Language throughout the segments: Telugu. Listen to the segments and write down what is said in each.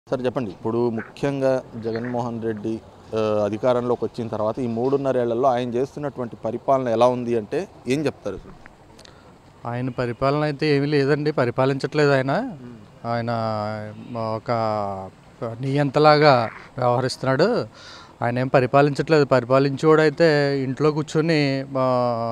సార్ చెప్పండి ఇప్పుడు ముఖ్యంగా జగన్మోహన్ రెడ్డి ఆ, అధికారంలోకి వచ్చిన తర్వాత ఈ మూడున్నరేళ్లలో ఆయన చేస్తున్నటువంటి పరిపాలన ఎలా ఉంది అంటే ఏం చెప్తారు అసలు? ఆయన పరిపాలన అయితే ఏమీ లేదండి పరిపాలించట్లేదు ఆయన ఆయన ఒక నియంతలాగా వ్యవహరిస్తున్నాడు ఆయన ఏం పరిపాలించట్లేదు పరిపాలించేవాడైతే ఇంట్లో కూర్చొని ఆ,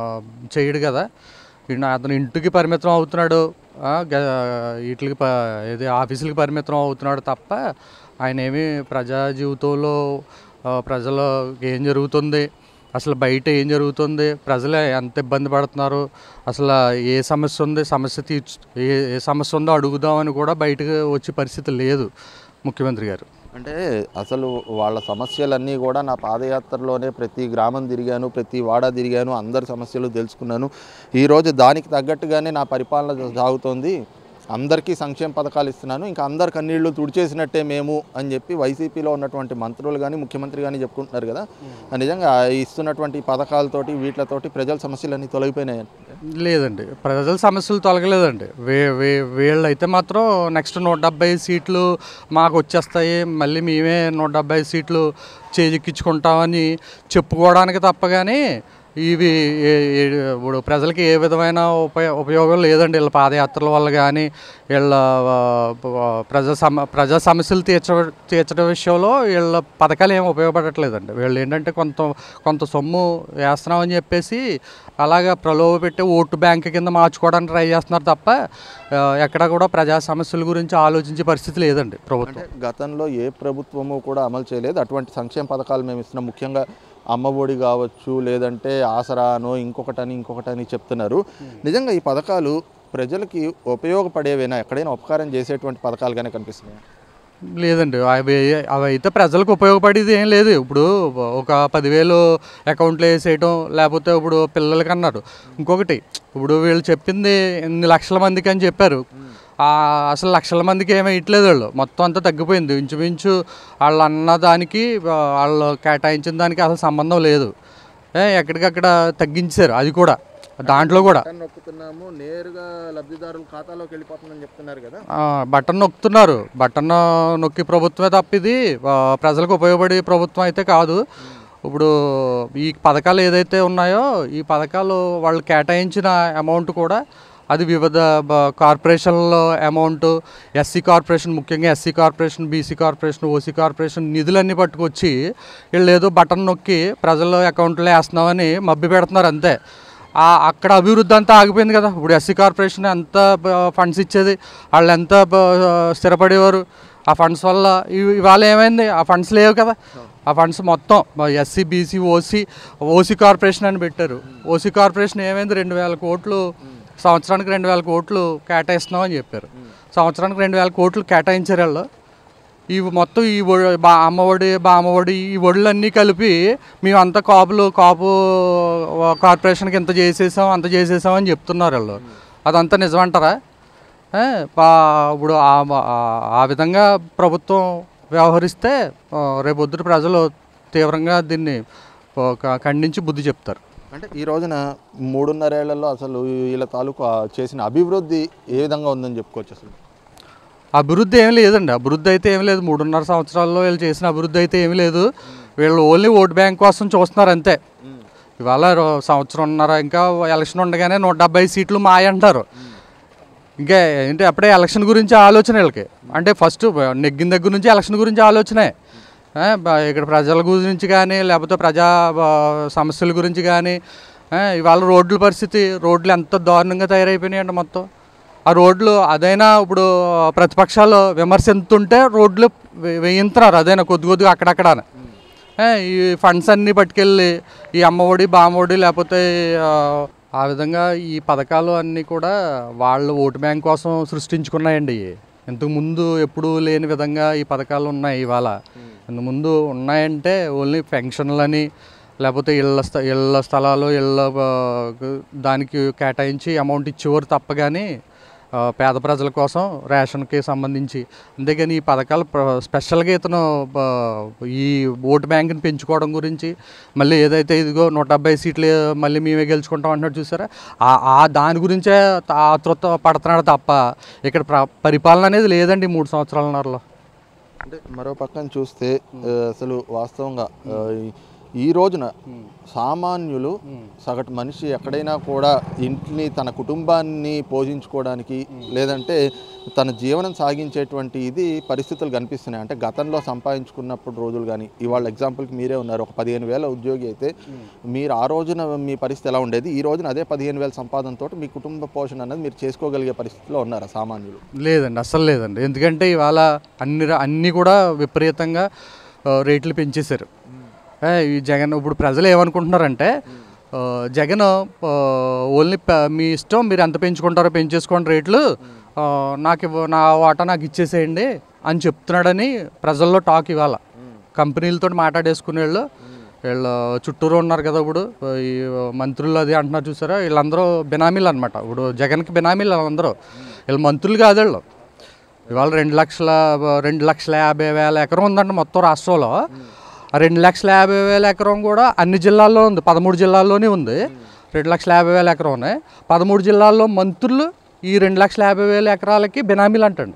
చేయడు కదా ఈయన అతను ఇంటికి పరిమితం అవుతున్నాడు ఆ, గ- వీటికి ప ఏది ఆఫీసులకి పరిమితం అవుతున్నాడు తప్ప ఆయన ఏమి ప్రజా జీవితంలో ఆ, ప్రజలు ఏం జరుగుతుంది అసలు బయట ఏం జరుగుతుంది ప్రజలు ఎంత ఇబ్బంది పడుతున్నారు అసలు ఏ సమస్య ఉంది సమస్య తీర్చు ఏ ఏ సమస్య ఉందో అడుగుదామని కూడా బయటకు వచ్చే పరిస్థితి లేదు ముఖ్యమంత్రి గారు అంటే అసలు వాళ్ళ సమస్యలన్నీ కూడా నా పాదయాత్రలోనే ప్రతి గ్రామం తిరిగాను ప్రతి వాడ తిరిగాను అందరి సమస్యలు తెలుసుకున్నాను ఈరోజు దానికి తగ్గట్టుగానే నా పరిపాలన సాగుతోంది అందరికీ సంక్షేమ పథకాలు ఇస్తున్నాను ఇంకా అందరి కన్నీళ్లు తుడిచేసినట్టే మేము అని చెప్పి వైసీపీలో ఉన్నటువంటి మంత్రులు కానీ ముఖ్యమంత్రి కానీ చెప్పుకుంటున్నారు కదా నిజంగా ఇస్తున్నటువంటి పథకాలతోటి వీటితోటి ప్రజల సమస్యలన్నీ తొలగిపోయినాయి లేదండి ప్రజల సమస్యలు తొలగలేదండి వే వే వీళ్ళైతే మాత్రం నెక్స్ట్ నూట డెబ్బై సీట్లు మాకు వచ్చేస్తాయి మళ్ళీ మేమే నూట డెబ్బై సీట్లు చేజిక్కించుకుంటామని చెప్పుకోవడానికి తప్ప కానీ ఇవి ఏ- ఏ- ఇప్పుడు ప్రజలకి ఏ విధమైన ఉపయో ఉపయోగం లేదండి వీళ్ళ పాదయాత్రల వల్ల కానీ వీళ్ళ ఆ, ఆ, ప్రజా సమ ప్రజా సమస్యలు తీర్చ తీర్చడం విషయంలో వీళ్ళ పథకాలు ఏమి ఉపయోగపడట్లేదండి వీళ్ళు ఏంటంటే కొంత కొంత సొమ్ము వేస్తున్నామని చెప్పేసి అలాగా ప్రలోభ పెట్టి ఓటు బ్యాంక్ కింద మార్చుకోవడానికి ట్రై చేస్తున్నారు తప్ప ఆ, ఎక్కడ కూడా ప్రజా సమస్యల గురించి ఆలోచించే పరిస్థితి లేదండి ప్రభుత్వం అంటే గతంలో ఏ ప్రభుత్వము కూడా అమలు చేయలేదు అటువంటి సంక్షేమ పథకాలు మేము ఇస్తున్నాం ముఖ్యంగా అమ్మఒడి కావచ్చు లేదంటే ఆసరానో ఇంకొకటని ఇంకొకటని చెప్తున్నారు నిజంగా ఈ పథకాలు ప్రజలకి ఉపయోగపడేవేనా ఎక్కడైనా ఉపకారం చేసేటువంటి పథకాలుగానే కనిపిస్తున్నాయి లేదండి అవి అవి అయితే ప్రజలకు ఉపయోగపడేది ఏం లేదు ఇప్పుడు ఒక పదివేలు అకౌంట్లో వేసేయటం లేకపోతే ఇప్పుడు పిల్లలకి అన్నారు ఇంకొకటి ఇప్పుడు వీళ్ళు చెప్పింది ఎన్ని లక్షల మందికి అని చెప్పారు ఆ, అసలు లక్షల మందికి ఏమీ ఇట్లేదు వాళ్ళు మొత్తం అంతా తగ్గిపోయింది ఇంచుమించు వాళ్ళు అన్న దానికి ఆ, వాళ్ళు కేటాయించిన దానికి అసలు సంబంధం లేదు ఏ, ఎక్కడికక్కడ తగ్గించారు అది కూడా దాంట్లో కూడా బటన్ నొక్కుతున్నాము నేరుగా లబ్ధిదారుల ఖాతాలోకి వెళ్ళిపోతుందని చెప్తున్నారు కదా ఆ, బటన్ నొక్కుతున్నారు బటన్ నొక్కి ప్రభుత్వమే తప్ప ఇది ఆ, ప్రజలకు ఉపయోగపడే ప్రభుత్వం అయితే కాదు ఇప్పుడు ఈ పథకాలు ఏదైతే ఉన్నాయో ఈ పథకాలు వాళ్ళు కేటాయించిన అమౌంట్ కూడా అది వివిధ బ- కార్పొరేషన్ల అమౌంట్ ఎస్సీ కార్పొరేషన్ ముఖ్యంగా SC corporation BC corporation OC corporation నిధులన్నీ పట్టుకొచ్చి వీళ్ళు ఏదో బటన్ నొక్కి ప్రజల అకౌంట్లో వేస్తున్నామని మబ్బి పెడుతున్నారు అంతే ఆ అక్కడ అభివృద్ధి అంతా ఆగిపోయింది కదా ఇప్పుడు ఎస్సీ కార్పొరేషన్ ఎంత ఫండ్స్ ఇచ్చేది వాళ్ళు ఎంత బ- స్థిరపడేవారు ఆ ఫండ్స్ వల్ల ఇవి- ఇవాళ ఏమైంది ఆ ఫండ్స్ లేవు కదా ఆ ఫండ్స్ మొత్తం SC BC OC OC corporation అని పెట్టారు ఓసీ కార్పొరేషన్ ఏమైంది రెండు వేల కోట్లు సంవత్సరానికి రెండు వేల కోట్లు కేటాయిస్తున్నాం అని చెప్పారు సంవత్సరానికి రెండు వేల కోట్లు కేటాయించారు వాళ్ళు ఇవి మొత్తం ఈ ఒడి బా అమ్మఒడి బామ్మఒడి ఈ ఒడులన్నీ కలిపి మేము అంత కాపులు కాపు కార్పొరేషన్కి ఇంత చేసేసాం అంత చేసేసాం అని చెప్తున్నారు వాళ్ళు అదంతా నిజమంటారా ఏ, పా- ఇప్పుడు ఆ- ఆ- ఆ విధంగా ప్రభుత్వం వ్యవహరిస్తే ఆ, రేపొద్దుట ప్రజలు తీవ్రంగా దీన్ని ఒక ఖండించి బుద్ధి చెప్తారు అంటే ఈ రోజున మూడున్నరేళ్లలో అసలు వీళ్ళ తాలూకు ఆ చేసిన అభివృద్ధి ఏ విధంగా ఉందని చెప్పుకోవచ్చు అసలు అభివృద్ధి ఏమీ లేదండి అభివృద్ధి అయితే ఏమీ లేదు మూడున్నర సంవత్సరాల్లో వీళ్ళు చేసిన అభివృద్ధి అయితే ఏమీ లేదు వీళ్ళు ఓన్లీ ఓట్ బ్యాంక్ కోసం చూస్తున్నారు అంతే ఇవాళ రో- సంవత్సరంన్నర ఇంకా ఎలక్షన్ ఉండగానే నూట డెబ్బై సీట్లు మాయ అంటారు ఇంకా ఏంటి అప్పుడే ఎలక్షన్ గురించి ఆలోచన వీళ్ళకి అంటే ఫస్ట్ నెగ్గిన దగ్గర నుంచి ఎలక్షన్ గురించి ఆలోచనే ఆ, బ- ఇక్కడ ప్రజల గురించి కానీ లేకపోతే ప్రజా బ- సమస్యల గురించి కానీ ఆ, ఇవాళ రోడ్ల పరిస్థితి రోడ్లు ఎంత దారుణంగా తయారైపోయినాయండి మొత్తం ఆ రోడ్లు అదైనా ఇప్పుడు ప్రతిపక్షాలు విమర్శిస్తుంటే రోడ్లు వే- వేయించుతున్నారు అదైనా కొద్ది కొద్దిగా అక్కడక్కడ ఈ ఫండ్స్ అన్నీ పట్టుకెళ్ళి ఈ అమ్మఒడి బామ్మఒడి లేకపోతే ఆ, ఆ విధంగా ఈ పథకాలు అన్నీ కూడా వాళ్ళు ఓటు బ్యాంక్ కోసం సృష్టించుకున్నాయండి ఇవి. ఇంతకు ముందు ఎప్పుడూ లేని విధంగా ఈ పథకాలు ఉన్నాయి ఇవాళ ఇంతకు ముందు ఉన్నాయంటే ఓన్లీ పెన్షన్లని లేకపోతే ఇళ్ళ స్థ ఇళ్ళ స్థలాలు ఇళ్ళ ఆ, దానికి కేటాయించి అమౌంట్ ఇచ్చేవారు తప్ప కానీ ఆ, పేద ప్రజల కోసం రేషన్కి సంబంధించి అంతేగాని ఈ పథకాలు ప్ర- స్పెషల్గా ఇతను ఆ, ఈ ఓటు బ్యాంక్ని పెంచుకోవడం గురించి మళ్ళీ ఏదైతే ఇదిగో నూట డెబ్బై సీట్లు మళ్ళీ మేమే గెలుచుకుంటాం అంటున్నాడు చూసారా ఆ ఆ దాని గురించే ఆతృత పడుతున్నాడు తప్ప ఇక్కడ ప్ర పరిపాలన అనేది లేదండి ఈ మూడు సంవత్సరాలన్నరలో అంటే మరో పక్కన చూస్తే ఆ, అసలు వాస్తవంగా ఆ, ఈ- ఈ రోజున సామాన్యులు సగటు మనిషి ఎక్కడైనా కూడా ఇంటిని తన కుటుంబాన్ని పోషించుకోవడానికి లేదంటే తన జీవనం సాగించేటువంటి ఇది పరిస్థితులు కనిపిస్తున్నాయి అంటే గతంలో సంపాదించుకున్నప్పుడు రోజులు కానీ ఇవాళ ఎగ్జాంపుల్కి మీరే ఉన్నారు ఒక పదిహేను వేల ఉద్యోగి అయితే మీరు ఆ రోజున మీ పరిస్థితి ఎలా ఉండేది ఈ రోజున అదే పదిహేను వేల సంపాదనతో మీ కుటుంబ పోషణ అనేది మీరు చేసుకోగలిగే పరిస్థితిలో ఉన్నారా సామాన్యులు లేదండి అస్సలు లేదండి ఎందుకంటే ఇవాళ అన్ని ర- అన్నీ కూడా విపరీతంగా ఆ, రేట్లు పెంచేశారు ఏ, ఈ జగన్ ఇప్పుడు ప్రజలు ఏమనుకుంటున్నారంటే ఆ, జగన్ ఆ, ఓన్లీ ప- మీ ఇష్టం మీరు ఎంత పెంచుకుంటారో పెంచేసుకోండి రేట్లు ఆ, నాకు ఇవ్వ- నా వాటా నాకు ఇచ్చేసేయండి అని చెప్తున్నాడని ప్రజల్లో టాక్ ఇవాళ కంపెనీలతో మాట్లాడేసుకునే వాళ్ళు వీళ్ళు చుట్టూరు ఉన్నారు కదా ఇప్పుడు ఈ మంత్రులు అది అంటున్నారు చూసారా వీళ్ళందరూ బినామీలు అనమాట ఇప్పుడు జగన్కి బినామీలు వాళ్ళందరూ వీళ్ళు మంత్రులు కాదు వీళ్ళు ఇవాళ రెండు లక్షల రెండు లక్షల యాభై వేల ఎకరం ఉందండి మొత్తం రాష్ట్రంలో ఆ రెండు లక్షల యాభై వేల ఎకరం కూడా అన్ని జిల్లాల్లో ఉంది పదమూడు జిల్లాల్లోనే ఉంది రెండు లక్షల యాభై వేల ఎకరం ఉన్నాయి పదమూడు జిల్లాల్లో మంత్రులు ఈ రెండు లక్షల యాభై వేల ఎకరాలకి బినామీలు అంటండి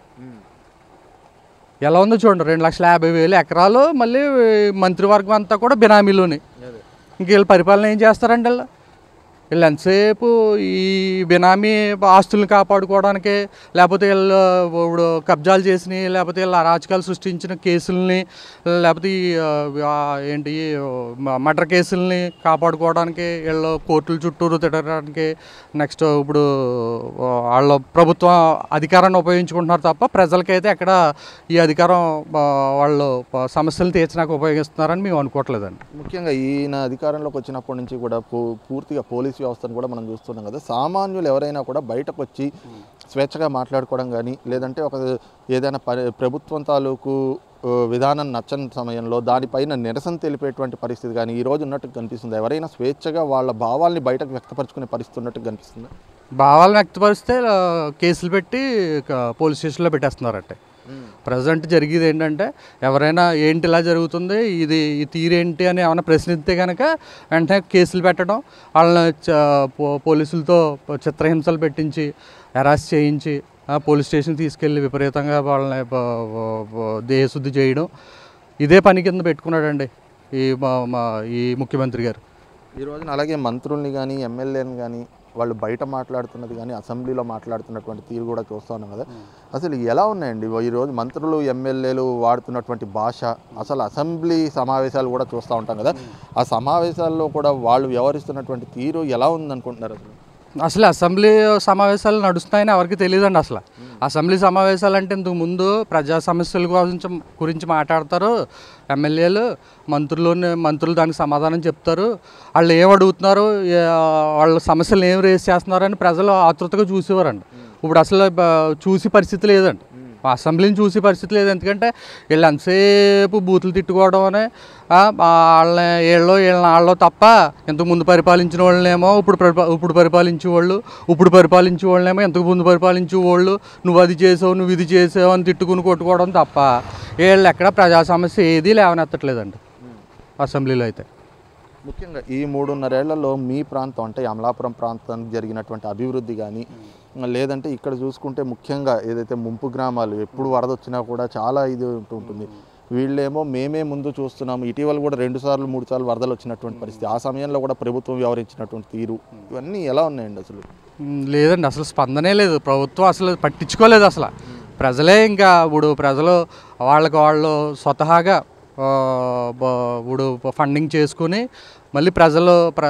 ఎలా ఉందో చూడండి రెండు లక్షల యాభై వేలు ఎకరాలు మళ్ళీ మంత్రివర్గం అంతా కూడా బినామీలోని ఇంక వీళ్ళు పరిపాలన ఏం చేస్తారండి వీళ్ళు వీళ్ళు ఎంతసేపు ఈ బినామీ ఆస్తులను కాపాడుకోవడానికి లేకపోతే వీళ్ళు ఇప్పుడు కబ్జాలు చేసినవి లేకపోతే వీళ్ళు అరాచకాలు సృష్టించిన కేసుల్ని లేకపోతే ఈ ఆ, ఆ, ఏంటి మర్డర్ కేసుల్ని కాపాడుకోవడానికి వీళ్ళు కోర్టుల చుట్టూరు తిరగడానికి నెక్స్ట్ ఇప్పుడు ఆ, వాళ్ళ ప్రభుత్వం అధికారాన్ని ఉపయోగించుకుంటున్నారు తప్ప ప్రజలకైతే ఎక్కడ ఈ అధికారం ఆ, వాళ్ళు ఆ, సమస్యలు తీర్చడానికి ఉపయోగిస్తున్నారని మేము అనుకోవట్లేదండి ముఖ్యంగా ఈయన అధికారంలోకి వచ్చినప్పటి నుంచి కూడా పూ- పూర్తిగా పోలీస్ వ్యవస్థను కూడా మనం చూస్తున్నాం కదా సామాన్యులు ఎవరైనా కూడా బయటకు వచ్చి స్వేచ్ఛగా మాట్లాడుకోవడం కానీ లేదంటే ఒక ఏదైనా పరి ప్రభుత్వం తాలూకు ఆ, విధానం నచ్చని సమయంలో దానిపైన నిరసన తెలిపేటువంటి పరిస్థితి కానీ ఈ రోజు ఉన్నట్టు కనిపిస్తుంది ఎవరైనా స్వేచ్ఛగా వాళ్ళ భావాల్ని బయటకు వ్యక్తపరచుకునే పరిస్థితి ఉన్నట్టు కనిపిస్తుంది భావాలను వ్యక్తపరిస్తే ఆ, కేసులు పెట్టి ఇక పోలీస్ స్టేషన్లో పెట్టేస్తున్నారంటే ప్రజెంట్ జరిగేది ఏంటంటే ఎవరైనా ఏంటి ఇలా జరుగుతుంది ఇది ఈ తీరేంటి అని ఏమైనా ప్రశ్నిస్తే కనుక వెంటనే కేసులు పెట్టడం వాళ్ళని చ- పో- పోలీసులతో చిత్రహింసలు పెట్టించి అరెస్ట్ చేయించి ఆ, పోలీస్ స్టేషన్ తీసుకెళ్ళి విపరీతంగా వాళ్ళని బ- బ- బ- దేహశుద్ధి చేయడం ఇదే పని కింద పెట్టుకున్నాడండి ఈ మా మా ఈ ముఖ్యమంత్రి గారు ఈ రోజున అలాగే మంత్రుల్ని కానీ ఎమ్మెల్యేని కానీ వాళ్ళు బయట మాట్లాడుతున్నది కానీ అసెంబ్లీలో మాట్లాడుతున్నటువంటి తీరు కూడా చూస్తూ ఉన్నాం కదా అసలు ఎలా ఉన్నాయండి ఈ రోజు మంత్రులు ఎమ్మెల్యేలు వాడుతున్నటువంటి భాష అసలు అసెంబ్లీ సమావేశాలు కూడా చూస్తూ ఉంటాం కదా ఆ సమావేశాల్లో కూడా వాళ్ళు వ్యవహరిస్తున్నటువంటి తీరు ఎలా ఉందనుకుంటున్నారు అసలు అసలు అసెంబ్లీ సమావేశాలు నడుస్తున్నాయని ఎవరికి తెలియదండి అసలు అసెంబ్లీ సమావేశాలు అంటే ఇంతకు ముందు ప్రజా సమస్యల గురించి గురించి మాట్లాడతారు ఎమ్మెల్యేలు మంత్రులు మంత్రులు దానికి సమాధానం చెప్తారు వాళ్ళు ఏం అడుగుతున్నారు ఏ- వాళ్ళ సమస్యలు ఏం రేస్ చేస్తున్నారని ప్రజలు ఆతృతగా చూసేవారండి ఇప్పుడు అసలు బ- చూసి పరిస్థితి లేదండి అసెంబ్లీని చూసే పరిస్థితి లేదు ఎందుకంటే వీళ్ళు ఎంతసేపు బూతులు తిట్టుకోవడం అని ఆ, వాళ్ళని వీళ్ళు వీళ్ళని వాళ్ళు తప్ప ఇంతకు ముందు పరిపాలించిన వాళ్ళనేమో ఇప్పుడు పరిపా ఇప్పుడు పరిపాలించే వాళ్ళు ఇప్పుడు పరిపాలించే వాళ్ళనేమో ఇంతకు ముందు పరిపాలించే వాళ్ళు నువ్వు అది చేసావు నువ్వు ఇది చేసావు అని తిట్టుకుని కొట్టుకోవడం తప్ప వీళ్ళు ఎక్కడ ప్రజా సమస్య ఏదీ లేవనెత్తట్లేదండి అసెంబ్లీలో అయితే ముఖ్యంగా ఈ మూడున్నరేళ్లలో మీ ప్రాంతం అంటే అమలాపురం ప్రాంతానికి జరిగినటువంటి అభివృద్ధి కానీ లేదంటే ఇక్కడ చూసుకుంటే ముఖ్యంగా ఏదైతే ముంపు గ్రామాలు ఎప్పుడు వరద వచ్చినా కూడా చాలా ఇది ఉంటూ ఉంటుంది వీళ్ళేమో మేమే ముందు చూస్తున్నాము ఇటీవల కూడా రెండు సార్లు మూడు సార్లు వరదలు వచ్చినటువంటి పరిస్థితి ఆ సమయంలో కూడా ప్రభుత్వం వ్యవహరించినటువంటి తీరు ఇవన్నీ ఎలా ఉన్నాయండి అసలు మ్, లేదండి అసలు స్పందనే లేదు ప్రభుత్వం అసలు పట్టించుకోలేదు అసలు ప్రజలే ఇంకా ఇప్పుడు ప్రజలు వాళ్ళకి వాళ్ళు స్వతహాగా ఆ, బ- ఇప్పుడు ఫండింగ్ చేసుకుని మళ్ళీ ప్రజలు ప్ర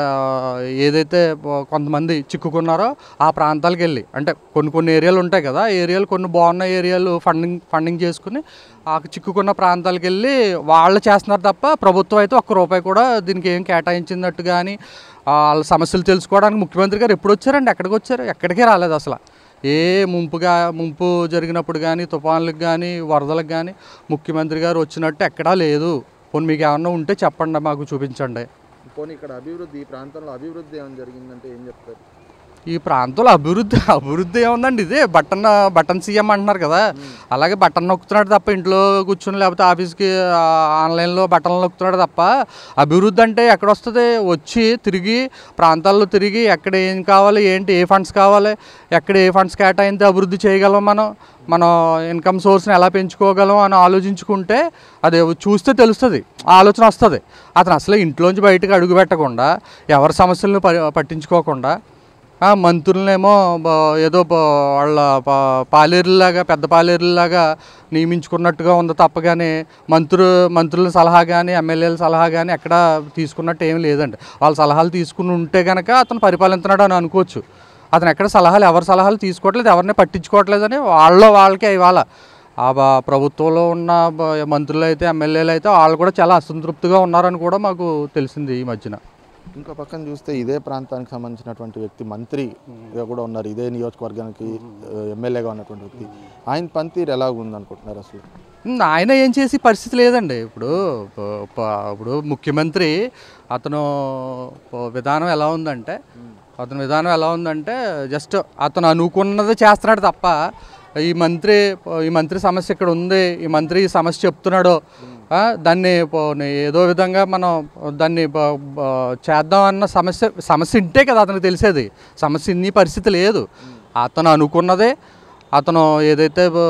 ఏదైతే కొంతమంది చిక్కుకున్నారో ఆ ప్రాంతాలకు వెళ్ళి అంటే కొన్ని కొన్ని ఏరియాలు ఉంటాయి కదా ఆ ఏరియాలు కొన్ని బాగున్న ఏరియాలు ఫండింగ్ ఫండింగ్ చేసుకుని ఆ చిక్కుకున్న ప్రాంతాలకు వెళ్ళి వాళ్ళు చేస్తున్నారు తప్ప ప్రభుత్వం అయితే ఒక్క రూపాయి కూడా దీనికి ఏం కేటాయించినట్టు కానీ వాళ్ళ సమస్యలు తెలుసుకోవడానికి ముఖ్యమంత్రి గారు ఎప్పుడు వచ్చారండి ఎక్కడికి వచ్చారు ఎక్కడికే రాలేదు అసలు ఏ ముంపుగా ముంపు జరిగినప్పుడు కానీ తుఫాన్లకు కానీ వరదలకు కానీ ముఖ్యమంత్రి గారు వచ్చినట్టు ఎక్కడా లేదు పోనీ మీకు ఏమన్నా ఉంటే చెప్పండి మాకు చూపించండి పోనీ ఇక్కడ అభివృద్ధి ఈ ప్రాంతంలో అభివృద్ధి ఏమైనా జరిగిందంటే ఏం చెప్తారు ఈ ప్రాంతంలో అభివృద్ధి అభివృద్ధి ఏముందండి ఇదే బటన్ బటన్ సీఎం అంటున్నారు కదా అలాగే బటన్ నొక్కుతున్నాడు తప్ప ఇంట్లో కూర్చుని లేకపోతే ఆఫీస్కి ఆ, ఆన్లైన్లో బటన్లు నొక్కుతున్నాడు తప్ప అభివృద్ధి అంటే ఎక్కడ వస్తుంది వచ్చి తిరిగి ప్రాంతాల్లో తిరిగి ఎక్కడ ఏం కావాలి ఏంటి ఏ ఫండ్స్ కావాలి ఎక్కడ ఏ ఫండ్స్ కేటాయితే అభివృద్ధి చేయగలం మనం మనం ఇన్కమ్ సోర్స్ని ఎలా పెంచుకోగలం అని ఆలోచించుకుంటే అది చూస్తే తెలుస్తుంది ఆలోచన వస్తుంది అతను అసలు ఇంట్లోంచి బయటకు అడుగు పెట్టకుండా ఎవరి సమస్యలను ప- పట్టించుకోకుండా ఆ, మంత్రులనేమో బ- ఏదో బ- వాళ్ళ పా- పాలేరులాగా పెద్ద పాలేరులాగా నియమించుకున్నట్టుగా ఉంది తప్ప కానీ మంత్రు మంత్రుల సలహా కానీ ఎమ్మెల్యేల సలహా కానీ ఎక్కడ తీసుకున్నట్టు ఏం లేదండి వాళ్ళ సలహాలు తీసుకుని ఉంటే కనుక అతను పరిపాలిస్తున్నాడు అని అనుకోవచ్చు అతను ఎక్కడ సలహాలు ఎవరి సలహాలు తీసుకోవట్లేదు ఎవరిని పట్టించుకోవట్లేదని వాళ్ళ వాళ్ళకే ఇవాళ ఆ బ- ప్రభుత్వంలో ఉన్న బ- మంత్రులు అయితే ఎమ్మెల్యేలు అయితే వాళ్ళు కూడా చాలా అసంతృప్తిగా ఉన్నారని కూడా మాకు తెలిసింది ఈ మధ్యన ఇంకో పక్కన చూస్తే ఇదే ప్రాంతానికి సంబంధించినటువంటి వ్యక్తి మంత్రిగా కూడా ఉన్నారు ఇదే నియోజకవర్గానికి ఆ, ఎమ్మెల్యేగా ఉన్నటువంటి వ్యక్తి ఆయన పనితీరు ఎలా ఉందనుకుంటున్నారు అసలు ఉమ్, ఆయన ఏం చేసే పరిస్థితి లేదండి ఇప్పుడు ప- ప- ఇప్పుడు ముఖ్యమంత్రి అతను ప- విధానం ఎలా ఉందంటే అతని విధానం ఎలా ఉందంటే జస్ట్ అతను అనుకున్నది చేస్తున్నాడు తప్ప ఈ మంత్రి ఈ మంత్రి సమస్య ఇక్కడ ఉంది ఈ మంత్రి ఈ సమస్య చెప్తున్నాడు ఆ, దాన్ని పోనీ ఏదో విధంగా మనం దాన్ని బ- బ- చేద్దాం అన్న సమస్య సమస్య ఇంటే కదా అతనికి తెలిసేది సమస్య ఇన్ని పరిస్థితి లేదు అతను అనుకున్నదే అతను ఏదైతే బ-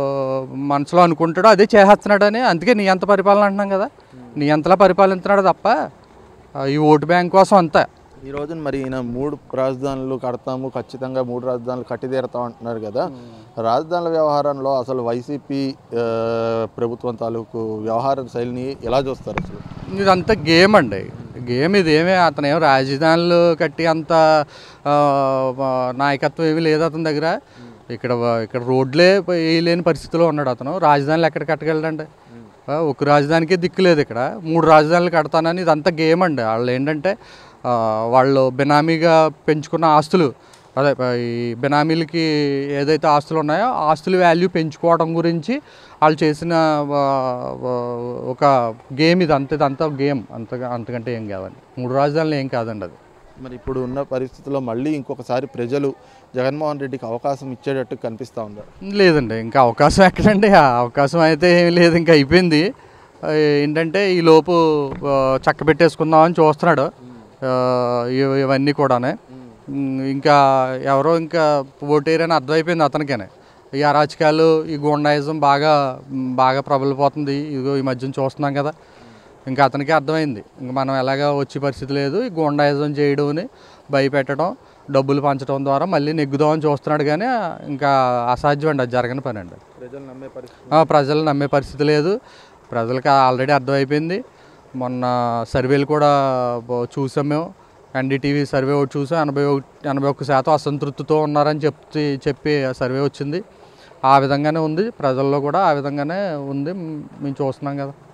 మనసులో అనుకుంటాడో అదే చేసేస్తున్నాడని అందుకే నీ అంత పరిపాలన అంటున్నాం కదా నీ అంతలా పరిపాలిస్తున్నాడు తప్ప ఆ, ఈ ఓటు బ్యాంక్ కోసం అంతా ఈ రోజున మరి ఈయన మూడు రాజధానులు కడతాము ఖచ్చితంగా మూడు రాజధానులు కట్టి తీరుతాం అంటున్నారు కదా రాజధానుల వ్యవహారంలో అసలు వైసీపీ ఆ, ప్రభుత్వం తాలూకు వ్యవహార శైలిని ఎలా చూస్తారు అసలు ఇదంతా గేమ్ అండి గేమ్ ఇదేమే అతను ఏం రాజధానులు కట్టి అంత ఆ, ఆ, నాయకత్వం ఏమీ లేదు అతని దగ్గర ఇక్కడ ఇక్కడ రోడ్లే వేయలేని పరిస్థితిలో ఉన్నాడు అతను రాజధానులు ఎక్కడ కట్టగలడండి ఆ, ఒక రాజధానికే దిక్కు లేదు ఇక్కడ మూడు రాజధానులు కడతానని ఇదంతా గేమ్ అండి వాళ్ళు ఏంటంటే ఆ, వాళ్ళు బినామీగా పెంచుకున్న ఆస్తులు అదే ఆ, ఈ బినామీలకి ఏదైతే ఆస్తులు ఉన్నాయో ఆ ఆస్తుల వాల్యూ పెంచుకోవడం గురించి వాళ్ళు చేసిన ఆ, ఆ, ఒక గేమ్ ఇది అంత ఇదంతా గేమ్ అంతగా అంతకంటే ఏం కాదండి మూడు రాజధానులు ఏం కాదండి అది మరి ఇప్పుడు ఉన్న పరిస్థితుల్లో మళ్ళీ ఇంకొకసారి ప్రజలు జగన్మోహన్ రెడ్డికి అవకాశం ఇచ్చేటట్టు కనిపిస్తూ ఉన్నారు లేదండి ఇంకా అవకాశం ఎక్కడండి ఆ అవకాశం అయితే ఏం లేదు ఇంకా అయిపోయింది ఆ, ఏంటంటే ఈ లోపు ఆ, చక్క పెట్టేసుకుందామని చూస్తున్నాడు ఆ, ఇవ- ఇవన్నీ కూడానే ఉమ్, ఇంకా ఎవరో ఇంకా ఓటేరని అర్థమైపోయింది అతనికేనే ఈ అరాచకాలు ఈ గుండాయిజం బాగా ఉమ్, బాగా ప్రబలిపోతుంది ఇదిగో ఈ మధ్యన చూస్తున్నాం కదా ఇంకా అతనికి అర్థమైంది ఇంక మనం ఎలాగా వచ్చే పరిస్థితి లేదు ఈ గుండాయిజం చేయడం భయపెట్టడం డబ్బులు పంచడం ద్వారా మళ్ళీ నెగ్గుదామని చూస్తున్నాడు కానీ ఇంకా అసాధ్యం అండి అది జరగని పని అండి ప్రజలు నమ్మే పరిస్థితి ఆ, ప్రజలు నమ్మే పరిస్థితి లేదు ప్రజలకు ఆల్రెడీ అర్థమైపోయింది మొన్న సర్వేలు కూడా బ- చూసాం మేము ఎన్డీటీవీ సర్వే ఒకటి చూసాం ఎనభై ఒకటి ఎనభై ఒక్క శాతం అసంతృప్తితో ఉన్నారని చెప్తే చెప్పి ఆ సర్వే వచ్చింది ఆ విధంగానే ఉంది ప్రజల్లో కూడా ఆ విధంగానే ఉంది మేము చూస్తున్నాం కదా